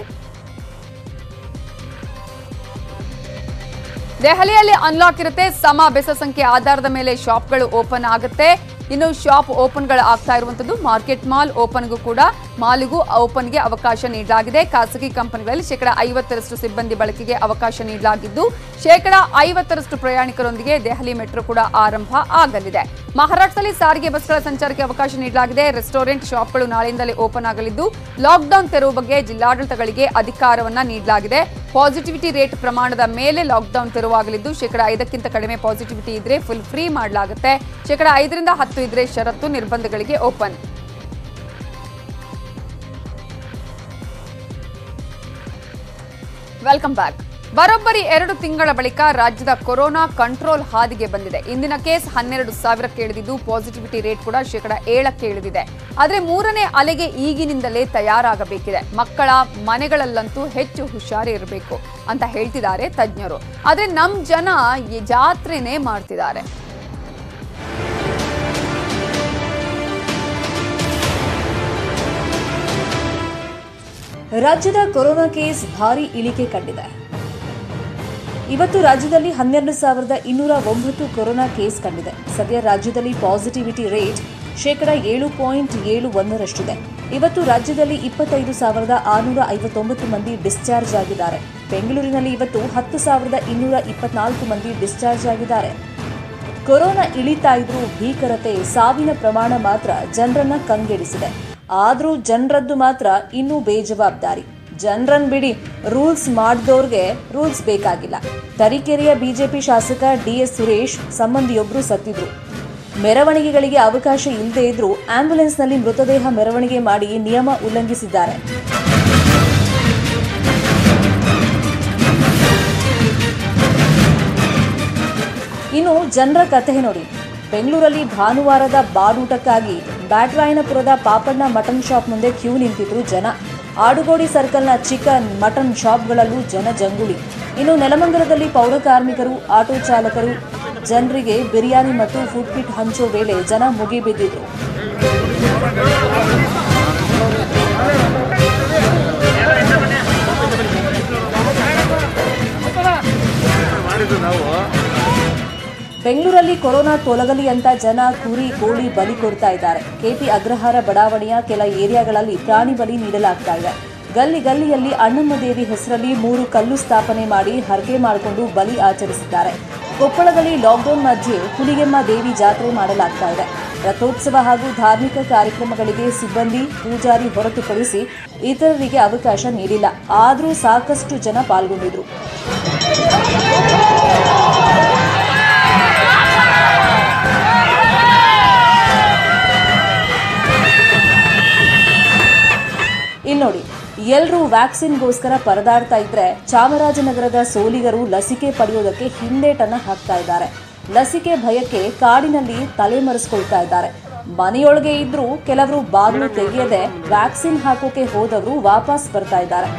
ದೆಹಲಿಯಲ್ಲಿ ಅನ್ಲಾಕ್ ಇರುತ್ತೆ ಸಮ ಬೆಸ ಸಂಖ್ಯೆ ಆಧಾರದ ಮೇಲೆ ಶಾಪ್ಗಳು ಓಪನ್ ಆಗುತ್ತೆ ಇನ್ನು ಶಾಪ್ ಓಪನ್ಗಳು ಆಗ್ತಾ ಇರುವಂತದ್ದು ಮಾರ್ಕೆಟ್ ಮಾಲ್ ಓಪನ್ಗೂ ಕೂಡ ಮಾಲಿಗೂ ಓಪನ್ಗೆ ಅವಕಾಶ ನೀಡಲಾಗಿದೆ ಖಾಸಗಿ ಕಂಪನಿಗಳಲ್ಲಿ ಶೇಕಡ ಐವತ್ತರಷ್ಟು ಸಿಬ್ಬಂದಿ ಬಳಕೆಗೆ ಅವಕಾಶ ನೀಡಲಾಗಿದ್ದು ಶೇಕಡ ಐವತ್ತರಷ್ಟು ಪ್ರಯಾಣಿಕರೊಂದಿಗೆ ದೆಹಲಿ ಮೆಟ್ರೋ ಕೂಡ ಆರಂಭ ಆಗಲಿದೆ ಮಹಾರಾಷ್ಟ್ರದಲ್ಲಿ ಸಾರಿಗೆ ಬಸ್ಗಳ ಸಂಚಾರಕ್ಕೆ ಅವಕಾಶ ನೀಡಲಾಗಿದೆ ರೆಸ್ಟೋರೆಂಟ್ ಶಾಪ್ಗಳು ನಾಳೆಯಿಂದಲೇ ಓಪನ್ ಆಗಲಿದ್ದು ಲಾಕ್ಡೌನ್ ತೆರವು ಬಗ್ಗೆ ಜಿಲ್ಲಾಡಳಿತಗಳಿಗೆ ಅಧಿಕಾರವನ್ನ ನೀಡಲಾಗಿದೆ ಪಾಸಿಟಿವಿಟಿ ರೇಟ್ ಪ್ರಮಾಣದ ಮೇಲೆ ಲಾಕ್ಡೌನ್ ತೆರವಾಗಲಿದ್ದು ಶೇಕಡ ಐದಕ್ಕಿಂತ ಕಡಿಮೆ ಪಾಸಿಟಿವಿಟಿ ಇದ್ರೆ ಫುಲ್ ಫ್ರೀ ಮಾಡಲಾಗುತ್ತೆ ಶೇಕಡ ಐದರಿಂದ ಹತ್ತು ಇದ್ರೆ ಷರತ್ತು ನಿರ್ಬಂಧಗಳಿಗೆ ಓಪನ್ ವೆಲ್ಕಮ್ ಬ್ಯಾಕ್ ಬರೋಬ್ಬರಿ ಎರಡು ತಿಂಗಳ ಬಳಿಕ ರಾಜ್ಯದ ಕೊರೋನಾ ಕಂಟ್ರೋಲ್ ಹಾದಿಗೆ ಬಂದಿದೆ ಇಂದಿನ ಕೇಸ್ ಹನ್ನೆರಡು ಸಾವಿರಕ್ಕೆ ಇಳಿದಿದ್ದು ಪಾಸಿಟಿವಿಟಿ ರೇಟ್ ಕೂಡ ಶೇಕಡ ಏಳಕ್ಕೆ ಇಳಿದಿದೆ ಆದರೆ ಮೂರನೇ ಅಲೆಗೆ ಈಗಿನಿಂದಲೇ ತಯಾರಾಗಬೇಕಿದೆ ಮಕ್ಕಳ ಮನೆಗಳಲ್ಲಂತೂ ಹೆಚ್ಚು ಹುಷಾರಿ ಇರಬೇಕು ಅಂತ ಹೇಳ್ತಿದ್ದಾರೆ ತಜ್ಞರು ಆದರೆ ನಮ್ ಜನ ಈ ಜಾತ್ರೆನೇ ಮಾಡ್ತಿದ್ದಾರೆ ರಾಜ್ಯದ ಕೊರೋನಾ ಕೇಸ್ ಭಾರಿ ಇಳಿಕೆ ಕಂಡಿದೆ ಇವತ್ತು ರಾಜ್ಯದಲ್ಲಿ ಹನ್ನೆರಡು ಸಾವಿರದ ಇನ್ನೂರ ಒಂಬತ್ತು ಕೊರೋನಾ ಕೇಸ್ ಕಂಡಿದೆ ಸದ್ಯ ರಾಜ್ಯದಲ್ಲಿ ಪಾಸಿಟಿವಿಟಿ ರೇಟ್ ಶೇಕಡ ಏಳು ಪಾಯಿಂಟ್ ಏಳು ಒಂದರಷ್ಟಿದೆ ಇವತ್ತು ರಾಜ್ಯದಲ್ಲಿ ಇಪ್ಪತ್ತೈದು ಸಾವಿರದ ಆರುನೂರ ಐವತ್ತೊಂಬತ್ತು ಮಂದಿ ಡಿಸ್ಚಾರ್ಜ್ ಆಗಿದ್ದಾರೆ ಬೆಂಗಳೂರಿನಲ್ಲಿ ಇವತ್ತು ಹತ್ತು ಸಾವಿರದ ಇನ್ನೂರ ಇಪ್ಪತ್ನಾಲ್ಕು ಮಂದಿ ಡಿಸ್ಚಾರ್ಜ್ ಆಗಿದ್ದಾರೆ ಕೊರೋನಾ ಇಳಿತಾ ಇದ್ರೂ ಭೀಕರತೆ ಸಾವಿನ ಪ್ರಮಾಣ ಮಾತ್ರ ಜನರನ್ನ ಕಂಗೆಡಿಸಿದೆ ಆದ್ರೂ ಜನರದ್ದು ಮಾತ್ರ ಇನ್ನೂ ಬೇಜವಾಬ್ದಾರಿ ಜನರನ್ ಬಿಡಿ ರೂಲ್ಸ್ ಮಾಡಿದವ್ರಿಗೆ ರೂಲ್ಸ್ ಬೇಕಾಗಿಲ್ಲ ತರೀಕೆರೆಯ ಬಿಜೆಪಿ ಶಾಸಕ ಡಿಎಸ್ ಸುರೇಶ್ ಸಂಬಂಧಿಯೊಬ್ಬರು ಸತ್ತಿದ್ರು ಮೆರವಣಿಗೆಗಳಿಗೆ ಅವಕಾಶ ಇಲ್ಲದೇ ಇದ್ರೂ ಆಂಬ್ಯುಲೆನ್ಸ್ನಲ್ಲಿ ಮೃತದೇಹ ಮೆರವಣಿಗೆ ಮಾಡಿ ನಿಯಮ ಉಲ್ಲಂಘಿಸಿದ್ದಾರೆ ಇನ್ನು ಜನರ ಕಥೆ ನೋಡಿ ಬೆಂಗಳೂರಲ್ಲಿ ಭಾನುವಾರದ ಬಾಡೂಟಕ್ಕಾಗಿ ಬ್ಯಾಟ್ರಾಯನಪುರದ ಪಾಪಣ್ಣ ಮಟನ್ ಶಾಪ್ ಮುಂದೆ ಕ್ಯೂ ನಿಂತಿದ್ರು ಜನ ಆಡುಗೋಡಿ ಸರ್ಕಲ್ನ ಚಿಕನ್ ಮಟನ್ ಶಾಪ್ಗಳಲ್ಲೂ ಜನ ಜಂಗುಳಿ ಇನ್ನು ನೆಲಮಂಗಲದಲ್ಲಿ ಪೌರ ಕಾರ್ಮಿಕರು ಆಟೋ ಚಾಲಕರು ಜನರಿಗೆ ಬಿರಿಯಾನಿ ಮತ್ತು ಫುಡ್ ಕಿಟ್ ಹಂಚೋ ವೇಳೆ ಜನ ಮುಗಿಬಿದ್ದಿದ್ರು ಬೆಂಗಳೂರಲ್ಲಿ ಕೊರೋನಾ ತೊಲಗಲಿ ಅಂತ ಜನ ಕುರಿ ಕೋಳಿ ಬಲಿ ಕೊಡ್ತಾ ಇದ್ದಾರೆ ಕೆಪಿ ಅಗ್ರಹಾರ ಬಡಾವಣೆಯ ಕೆಲ ಏರಿಯಾಗಳಲ್ಲಿ ಪ್ರಾಣಿ ಬಲಿ ನೀಡಲಾಗ್ತಾ ಇದೆ ಗಲ್ಲಿ ಗಲ್ಲಿಯಲ್ಲಿ ಅಣ್ಣಮ್ಮ ದೇವಿ ಹೆಸರಲ್ಲಿ ಮೂರು ಕಲ್ಲು ಸ್ಥಾಪನೆ ಮಾಡಿ ಹರಕೆ ಮಾಡಿಕೊಂಡು ಬಲಿ ಆಚರಿಸಿದ್ದಾರೆ ಕೊಪ್ಪಳದಲ್ಲಿ ಲಾಕ್ಡೌನ್ ಮಧ್ಯೆ ಹುಲಿಗೆಮ್ಮ ದೇವಿ ಜಾತ್ರೆ ಮಾಡಲಾಗ್ತಾ ಇದೆ ರಥೋತ್ಸವ ಹಾಗೂ ಧಾರ್ಮಿಕ ಕಾರ್ಯಕ್ರಮಗಳಿಗೆ ಸಿಬ್ಬಂದಿ ಪೂಜಾರಿ ಹೊರತುಪಡಿಸಿ ಇತರರಿಗೆ ಅವಕಾಶ ನೀಡಿಲ್ಲ ಆದರೂ ಸಾಕಷ್ಟು ಜನ ಪಾಲ್ಗೊಂಡಿದ್ರು ಇಲ್ಲಿ ನೋಡಿ ಎಲ್ಲರೂ ವ್ಯಾಕ್ಸಿನ್ಗೋಸ್ಕರ ಪರದಾಡ್ತಾ ಇದ್ರೆ ಚಾಮರಾಜನಗರದ ಸೋಲಿಗರು ಲಸಿಕೆ ಪಡೆಯೋದಕ್ಕೆ ಹಿಂದೇಟನ್ನ ಹಾಕ್ತಾ ಇದ್ದಾರೆ ಲಸಿಕೆ ಭಯಕ್ಕೆ ಕಾಡಿನಲ್ಲಿ ತಲೆಮರೆಸ್ಕೊಳ್ತಾ ಇದ್ದಾರೆ ಮನೆಯೊಳಗೆ ಇದ್ರೂ ಕೆಲವರು ಬಾಗಿಲು ತೆಗೆಯದೆ ವ್ಯಾಕ್ಸಿನ್ ಹಾಕೋಕೆ ಹೋದವರು ವಾಪಸ್ ಬರ್ತಾ ಇದ್ದಾರೆ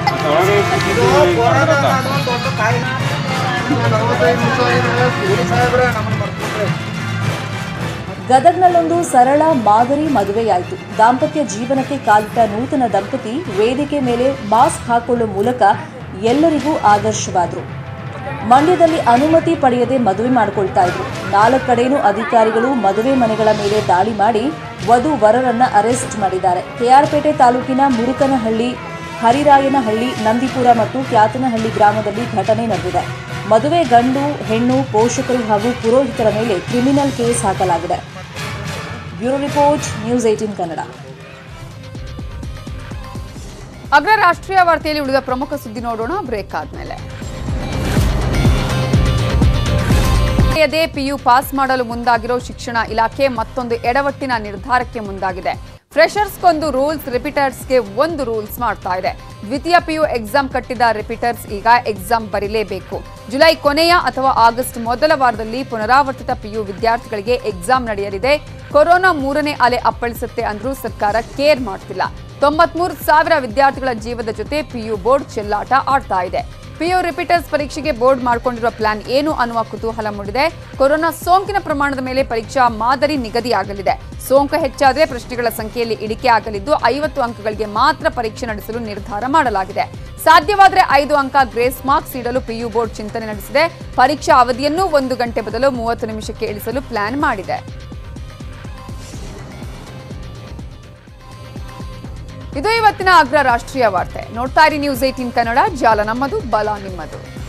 ಗದಗ್ನಲ್ಲೊಂದು ಸರಳ ಮಾದರಿ ಮದುವೆಯಾಯಿತು ದಾಂಪತ್ಯ ಜೀವನಕ್ಕೆ ಕಾಲಿಟ್ಟ ನೂತನ ದಂಪತಿ ವೇದಿಕೆ ಮೇಲೆ ಮಾಸ್ಕ್ ಹಾಕೊಳ್ಳುವ ಮೂಲಕ ಎಲ್ಲರಿಗೂ ಆದರ್ಶವಾದರು ಮಂಡ್ಯದಲ್ಲಿ ಅನುಮತಿ ಪಡೆಯದೆ ಮದುವೆ ಮಾಡಿಕೊಳ್ತಾ ಇದ್ರು ನಾಲ್ಕು ಕಡೆನೂ ಅಧಿಕಾರಿಗಳು ಮದುವೆ ಮನೆಗಳ ಮೇಲೆ ದಾಳಿ ಮಾಡಿ ವಧು ವರರನ್ನ ಅರೆಸ್ಟ್ ಮಾಡಿದ್ದಾರೆ ಕೆಆರ್ಪೇಟೆ ತಾಲೂಕಿನ ಮುರುಕನಹಳ್ಳಿ ಹರಿರಾಯನಹಳ್ಳಿ ನಂದಿಪುರ ಮತ್ತು ಕ್ಯಾತನಹಳ್ಳಿ ಗ್ರಾಮದಲ್ಲಿ ಘಟನೆ ನಡೆದಿದೆ ಮದುವೆ ಗಂಡು ಹೆಣ್ಣು ಪೋಷಕರು ಹಾಗೂ ಪುರೋಹಿತರ ಮೇಲೆ ಕ್ರಿಮಿನಲ್ ಕೇಸ್ ಹಾಕಲಾಗಿದೆ bureau report news eighteen Kannada ಅಗ್ರ ರಾಷ್ಟ್ರೀಯ ವಾರ್ತೆಯಲ್ಲಿ ಉಳಿದ ಪ್ರಮುಖ ಸುದ್ದಿ ನೋಡೋಣ ಬ್ರೇಕ್ ಆದ್ಮೇಲೆ ದೇ ಪಿಯು ಪಾಸ್ ಮಾಡಲು ಮುಂದಾಗಿರೋ ಶಿಕ್ಷಣ ಇಲಾಖೆ ಮತ್ತೊಂದು ಎಡವಟ್ಟಿನ ನಿರ್ಧಾರಕ್ಕೆ ಮುಂದಾಗಿದೆ ಫ್ರೆಷರ್ಸ್ಗೊಂದು ರೂಲ್ಸ್ ರಿಪೀಟರ್ಸ್ಗೆ ಒಂದು ರೂಲ್ಸ್ ಮಾಡ್ತಾ ಇದೆ ದ್ವಿತೀಯ ಪಿಯು ಎಕ್ಸಾಮ್ ಕಟ್ಟಿದ ರಿಪೀಟರ್ಸ್ ಈಗ ಎಕ್ಸಾಮ್ ಬರೀಲೇಬೇಕು ಜುಲೈ ಕೊನೆಯ ಅಥವಾ ಆಗಸ್ಟ್ ಮೊದಲ ವಾರದಲ್ಲಿ ಪುನರಾವರ್ತಿತ ಪಿಯು ವಿದ್ಯಾರ್ಥಿಗಳಿಗೆ ಎಕ್ಸಾಮ್ ನಡೆಯಲಿದೆ ಕೊರೋನಾ ಮೂರನೇ ಅಲೆ ಅಪ್ಪಳಿಸುತ್ತೆ ಅಂದ್ರೂ ಸರ್ಕಾರ ಕೇರ್ ಮಾಡ್ತಿಲ್ಲ ತೊಂಬತ್ಮೂರು ಸಾವಿರ ವಿದ್ಯಾರ್ಥಿಗಳ ಜೀವದ ಜೊತೆ ಪಿಯು ಬೋರ್ಡ್ ಚೆಲ್ಲಾಟ ಆಡ್ತಾ ಇದೆ ಪಿಯು ರಿಪೀಟರ್ಸ್ ಪರೀಕ್ಷೆಗೆ ಬೋರ್ಡ್ ಮಾಡಿಕೊಂಡಿರುವ ಪ್ಲಾನ್ ಏನು ಅನ್ನುವ ಕುತೂಹಲ ಮೂಡಿದೆ ಕೊರೋನಾ ಸೋಂಕಿನ ಪ್ರಮಾಣದ ಮೇಲೆ ಪರೀಕ್ಷಾ ಮಾದರಿ ನಿಗದಿಯಾಗಲಿದೆ ಸೋಂಕು ಹೆಚ್ಚಾದರೆ ಪ್ರಶ್ನೆಗಳ ಸಂಖ್ಯೆಯಲ್ಲಿ ಇಳಿಕೆ ಆಗಲಿದ್ದು ಐವತ್ತು ಅಂಕಗಳಿಗೆ ಮಾತ್ರ ಪರೀಕ್ಷೆ ನಡೆಸಲು ನಿರ್ಧಾರ ಮಾಡಲಾಗಿದೆ ಸಾಧ್ಯವಾದರೆ ಐದು ಅಂಕ ಗ್ರೇಸ್ ಮಾರ್ಕ್ಸ್ ನೀಡಲು ಪಿಯು ಬೋರ್ಡ್ ಚಿಂತನೆ ನಡೆಸಿದೆ ಪರೀಕ್ಷಾ ಅವಧಿಯನ್ನು ಒಂದು ಗಂಟೆ ಬದಲು ಮೂವತ್ತು ನಿಮಿಷಕ್ಕೆ ಇಳಿಸಲು ಪ್ಲಾನ್ ಮಾಡಿದೆ ಇದು ಇವತ್ತಿನ ಅಗ್ರ ರಾಷ್ಟ್ರೀಯ ವಾರ್ತೆ ನೋಡ್ತಾ ಇರಿ ನ್ಯೂಸ್ ಏಟೀನ್ ಕನ್ನಡ ಜಾಲ ನಮ್ಮದು ಬಲ ನಿಮ್ಮದು